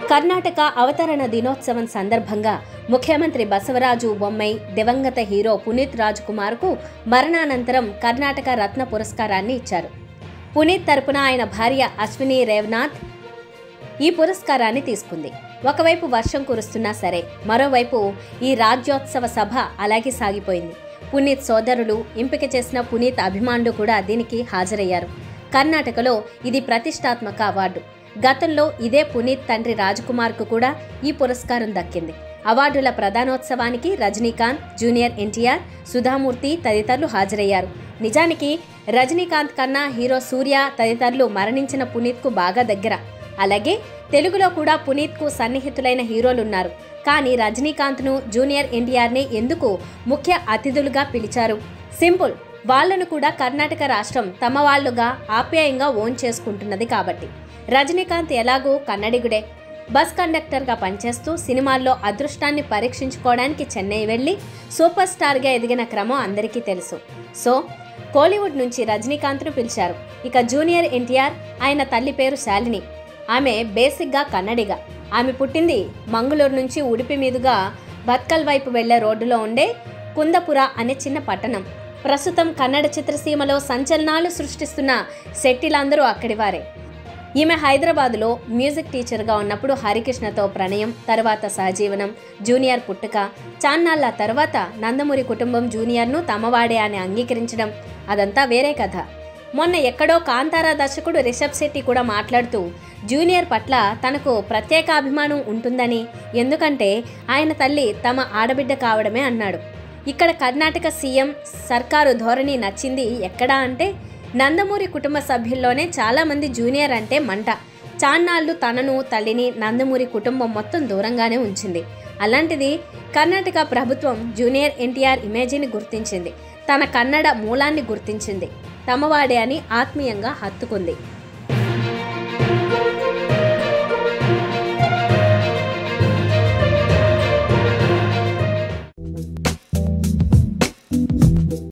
కర్ణాటక అవతరణ దినోత్సవం సందర్భంగా ముఖ్యమంత్రి బసవరాజు బొమ్మై దివంగత హీరో పునీత్ రాజ్ కుమార్కు మరణానంతరం కర్ణాటక రత్న పురస్కారాన్ని ఇచ్చారు పునీత్ తరపున ఆయన భార్య అశ్విని రేవనాథ్ ఈ పురస్కారాన్ని తీసుకుంది ఒకవైపు వర్షం కురుస్తున్నా సరే మరోవైపు ఈ రాజ్యోత్సవ సభ అలాగే సాగిపోయింది పునీత్ సోదరులు ఎంపిక చేసిన పునీత్ అభిమానులు కూడా దీనికి హాజరయ్యారు కర్ణాటకలో ఇది ప్రతిష్టాత్మక అవార్డు గతంలో ఇదే పునీత్ తండ్రి రాజ్కుమార్కు కూడా ఈ పురస్కారం దక్కింది అవార్డుల ప్రధానోత్సవానికి రజనీకాంత్ జూనియర్ ఎన్టీఆర్ సుధామూర్తి తదితరులు హాజరయ్యారు నిజానికి రజనీకాంత్ కన్నా హీరో సూర్య తదితరులు మరణించిన పునీత్కు బాగా దగ్గర అలాగే తెలుగులో కూడా పునీత్కు సన్నిహితులైన హీరోలున్నారు కానీ రజనీకాంత్ను జూనియర్ ఎన్టీఆర్ని ఎందుకు ముఖ్య అతిథులుగా పిలిచారు సింపుల్ వాళ్లను కూడా కర్ణాటక రాష్ట్రం తమ వాళ్లుగా ఆప్యాయంగా ఓన్ చేసుకుంటున్నది కాబట్టి రజనీకాంత్ ఎలాగూ కన్నడిగుడే బస్ కండక్టర్గా పనిచేస్తూ సినిమాల్లో అదృష్టాన్ని పరీక్షించుకోవడానికి చెన్నై వెళ్ళి సూపర్ స్టార్గా ఎదిగిన క్రమం అందరికీ తెలుసు సో కోలీవుడ్ నుంచి రజనీకాంత్ను పిలిచారు ఇక జూనియర్ ఎన్టీఆర్ ఆయన తల్లి పేరు శాలిని ఆమె బేసిక్గా కన్నడిగా ఆమె పుట్టింది మంగళూరు నుంచి ఉడిపి మీదుగా బత్కల్ వైపు వెళ్లే రోడ్డులో ఉండే కుందపుర అనే చిన్న పట్టణం ప్రస్తుతం కన్నడ చిత్రసీమలో సంచలనాలు సృష్టిస్తున్న శెట్టిలందరూ అక్కడివారే ఈమె హైదరాబాదులో మ్యూజిక్ టీచర్గా ఉన్నప్పుడు హరికృష్ణతో ప్రణయం తర్వాత సహజీవనం జూనియర్ పుట్టుక చాన్నాళ్ళ తర్వాత నందమూరి కుటుంబం జూనియర్ను తమవాడే అని అంగీకరించడం అదంతా వేరే కథ మొన్న ఎక్కడో కాంతారా దర్శకుడు రిషబ్ శెట్టి కూడా మాట్లాడుతూ జూనియర్ పట్ల తనకు ప్రత్యేక అభిమానం ఉంటుందని ఎందుకంటే ఆయన తల్లి తమ ఆడబిడ్డ కావడమే అన్నాడు ఇక్కడ కర్ణాటక సీఎం సర్కారు ధోరణి నచ్చింది ఎక్కడా అంటే నందమూరి కుటుంబ సభ్యుల్లోనే చాలామంది జూనియర్ అంటే మంట చాన్నాళ్ళు తనను తల్లిని నందమూరి కుటుంబం మొత్తం దూరంగానే ఉంచింది అలాంటిది కర్ణాటక ప్రభుత్వం జూనియర్ ఎన్టీఆర్ ఇమేజీని గుర్తించింది తన కన్నడ మూలాన్ని గుర్తించింది తమవాడే అని ఆత్మీయంగా హత్తుకుంది